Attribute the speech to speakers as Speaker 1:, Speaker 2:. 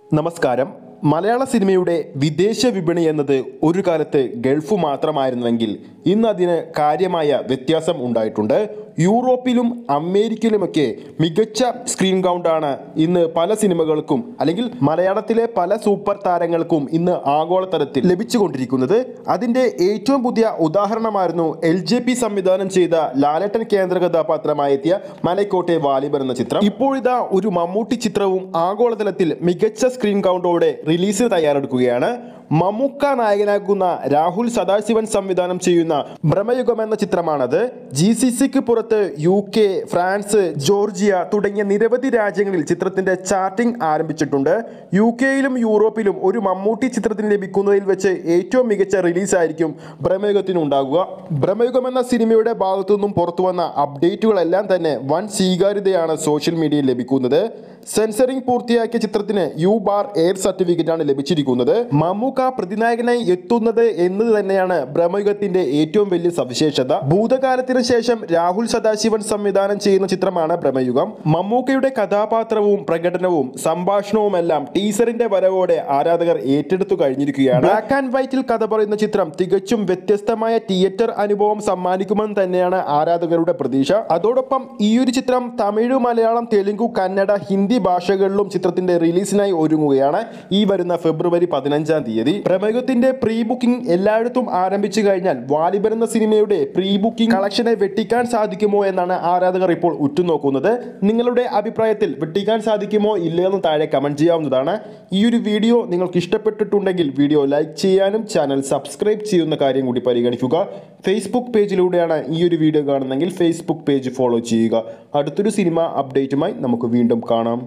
Speaker 1: നമസ്കാരം മലയാള സിനിമയുടെ വിദേശ വിപണി എന്നത് ഒരു കാലത്ത് ഗൾഫ് മാത്രമായിരുന്നുവെങ്കിൽ ഇന്ന് അതിന് കാര്യമായ വ്യത്യാസം ഉണ്ടായിട്ടുണ്ട് യൂറോപ്പിലും അമേരിക്കയിലുമൊക്കെ മികച്ച സ്ക്രീൻ കൗണ്ടാണ് ഇന്ന് പല സിനിമകൾക്കും അല്ലെങ്കിൽ മലയാളത്തിലെ പല സൂപ്പർ താരങ്ങൾക്കും ഇന്ന് ആഗോളതലത്തിൽ ലഭിച്ചുകൊണ്ടിരിക്കുന്നത് അതിൻ്റെ ഏറ്റവും പുതിയ ഉദാഹരണമായിരുന്നു എൽ ജെ പി സംവിധാനം ചെയ്ത ലാലേട്ടൻ കേന്ദ്ര കഥാപാത്രമായി എത്തിയ മലക്കോട്ടെ വാലിബർ എന്ന ചിത്രം ഇപ്പോഴിതാ ഒരു മമ്മൂട്ടി ചിത്രവും ആഗോളതലത്തിൽ മികച്ച സ്ക്രീൻ കൗണ്ടോടെ റിലീസിന് തയ്യാറെടുക്കുകയാണ് മമ്മൂക്ക നായകനാകുന്ന രാഹുൽ സദാശിവൻ സംവിധാനം ചെയ്യുന്ന ഭ്രമയുഗം എന്ന ചിത്രമാണത് ജി സി സിക്ക് പുറത്ത് യു കെ ഫ്രാൻസ് ജോർജിയ തുടങ്ങിയ നിരവധി രാജ്യങ്ങളിൽ ചിത്രത്തിന്റെ ചാർട്ടിംഗ് ആരംഭിച്ചിട്ടുണ്ട് യു കെയിലും യൂറോപ്പിലും ഒരു മമ്മൂട്ടി ചിത്രത്തിന് ലഭിക്കുന്നതിൽ വെച്ച് ഏറ്റവും മികച്ച റിലീസായിരിക്കും ഭ്രമയുഗത്തിന് ഉണ്ടാകുക ഭ്രമയുഗം എന്ന സിനിമയുടെ ഭാഗത്തു നിന്നും പുറത്തു വന്ന അപ്ഡേറ്റുകളെല്ലാം തന്നെ വൻ സ്വീകാര്യതയാണ് സോഷ്യൽ മീഡിയയിൽ ലഭിക്കുന്നത് സെൻസറിംഗ് പൂർത്തിയാക്കിയ ചിത്രത്തിന് യു ബാർ എയർ സർട്ടിഫിക്കറ്റ് ആണ് ലഭിച്ചിരിക്കുന്നത് മമ്മൂക്ക പ്രതിനായകനായി എത്തുന്നത് എന്നത് തന്നെയാണ് ഭ്രമയുഗത്തിന്റെ ഏറ്റവും വലിയ സവിശേഷത ഭൂതകാലത്തിന് ശേഷം രാഹുൽ സദാശിവൻ സംവിധാനം ചെയ്യുന്ന ചിത്രമാണ് ഭ്രമയുഗം മമ്മൂക്കയുടെ കഥാപാത്രവും പ്രകടനവും സംഭാഷണവും എല്ലാം ടീസറിന്റെ വരവോടെ ആരാധകർ ഏറ്റെടുത്തു കഴിഞ്ഞിരിക്കുകയാണ് ബ്ലാക്ക് ആൻഡ് വൈറ്റിൽ കഥ പറയുന്ന ചിത്രം തികച്ചും വ്യത്യസ്തമായ തിയേറ്റർ അനുഭവം സമ്മാനിക്കുമെന്ന് തന്നെയാണ് ആരാധകരുടെ പ്രതീക്ഷ അതോടൊപ്പം ഈ ഒരു ചിത്രം തമിഴ് മലയാളം തെലുങ്കു കന്നഡ ഹിന്ദി ഭാഷകളിലും ചിത്രത്തിന്റെ റിലീസിനായി ഒരുങ്ങുകയാണ് ഈ വരുന്ന ഫെബ്രുവരി പതിനഞ്ചാം തീയതി പ്രമേഹത്തിന്റെ പ്രീ ബുക്കിംഗ് എല്ലായിടത്തും ആരംഭിച്ചു കഴിഞ്ഞാൽ വാലിബൻ എന്ന സിനിമയുടെ പ്രീ ബുക്കിംഗ് കളക്ഷനെ വെട്ടിക്കാൻ സാധിക്കുമോ എന്നാണ് ആരാധകർ ഇപ്പോൾ ഉറ്റുനോക്കുന്നത് നിങ്ങളുടെ അഭിപ്രായത്തിൽ വെട്ടിക്കാൻ സാധിക്കുമോ ഇല്ലയോ എന്ന് താഴെ കമന്റ് ചെയ്യാവുന്നതാണ് ഈ ഒരു വീഡിയോ നിങ്ങൾക്ക് ഇഷ്ടപ്പെട്ടിട്ടുണ്ടെങ്കിൽ വീഡിയോ ലൈക്ക് ചെയ്യാനും ചാനൽ സബ്സ്ക്രൈബ് ചെയ്യുന്ന കാര്യം കൂടി പരിഗണിക്കുക ഫേസ്ബുക്ക് പേജിലൂടെയാണ് ഈ ഒരു വീഡിയോ കാണുന്നതെങ്കിൽ ഫേസ്ബുക്ക് പേജ് ഫോളോ ചെയ്യുക അടുത്തൊരു സിനിമ അപ്ഡേറ്റുമായി നമുക്ക് വീണ്ടും കാണാം